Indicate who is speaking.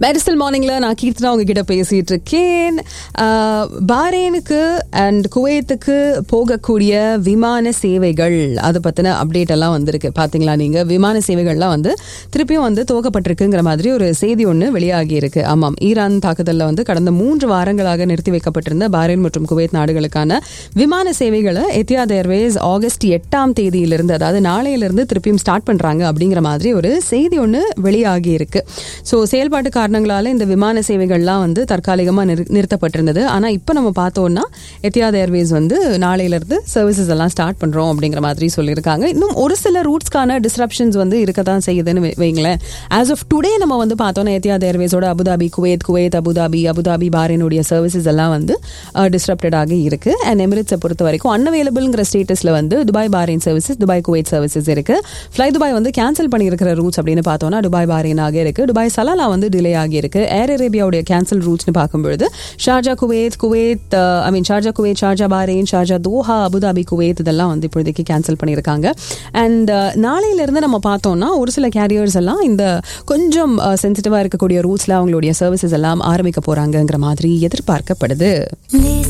Speaker 1: medicinal மார்னிங்ல நான் கீர்த்தனா உங்ககிட்ட பேசிட்டு இருக்கேன் ஆஹ், பஹ்ரைனுக்கு அண்ட் குவைத்துக்கு போகக்கூடிய விமான சேவைகள் அதை பத்தின அப்டேட் எல்லாம் வந்திருக்கு பாத்தீங்களா நீங்க விமான சேவைகள்லாம் வந்து திருப்பியும் வந்து துவக்கப்பட்டிருக்குங்கிற மாதிரி ஒரு செய்தி ஒன்று வெளியாகி இருக்கு ஆமாம் ஈரான் தாக்குதல்ல வந்து கடந்த மூன்று வாரங்களாக நிறுத்தி வைக்கப்பட்டிருந்த பஹ்ரைன் மற்றும் குவைத் நாடுகளுக்கான விமான சேவைகளை எத்தியாத் ஏர்வேஸ் ஆகஸ்ட் எட்டாம் தேதியிலிருந்து அதாவது நாளையிலிருந்து திருப்பியும் ஸ்டார்ட் பண்றாங்க அப்படிங்கிற மாதிரி ஒரு செய்தி ஒன்று வெளியாகி இருக்கு ஸோ செயல்பாட்டு காரணங்களால இந்த விமான சேவைகள்லாம் வந்து தற்காலிகமாக நிறு நிறுத்தப்பட்டிருந்தது ஆனால் இப்போ நம்ம பார்த்தோம்னா எத்தியாத் ஏர்வேஸ் வந்து நாளையிலிருந்து சர்வீசஸ் எல்லாம் ஸ்டார்ட் பண்றோம் அப்படிங்கிற மாதிரி சொல்லியிருக்காங்க இன்னும் ஒரு சில ரூட்ஸ்க்கான டிஸ்ரப்ஷன்ஸ் வந்து இருக்க தான் செய்யுதுன்னு வை- வைங்களேன் ஆஸ் ஆஃப் டுடே நம்ம வந்து பார்த்தோம்னா எத்தியாத் ஏர்வேஸோட Abu Dhabi Kuwait Kuwait Abu Dhabi Abu Dhabi பாரினுடைய சர்வீசஸ் எல்லாம் வந்து டிஸ்ரப்டட் ஆகி இருக்கு அண்ட் எமிரேட்ஸை பொறுத்த வரைக்கும் அன்அவைலபிள்ங்கிற ஸ்டேட்டஸ்ல வந்து Dubai Bahrain services Dubai Kuwait services இருக்கு ஃப்ளை துபாய் வந்து கேன்சல் பண்ணியிருக்கிற ரூட்ஸ் அப்படின்னு பார்த்தோம்னா துபாய் பாரினாக இருக்கு துபாய் சலாலா வந்து டிலே ஆகி இருக்கு ஏர் அரேபியாவுடைய கேன்சல் ரூட்ஸ்னு பார்க்கும்பொழுது Sharjah Kuwait Kuwait I mean Sharjah Kuwait Sharjah Bahrain Sharjah Doha Abu Dhabi Kuwait இதெல்லாம் வந்து இப்போதைக்கு கேன்சல் பண்ணியிருக்காங்க அண்ட் நாளையிலிருந்து நம்ம பார்த்தோம்னா ஒரு சில கேரியர்ஸ் எல்லாம் இந்த கொஞ்சம் சென்சிட்டிவாக இருக்கக்கூடிய ரூட்ஸில் அவங்களுடைய சர்வீசஸ் எல்லாம் ஆரம்பிக்க போறாங்கங்கிற மாதிரி எதிர்பார்க்கப்படுது
Speaker 2: This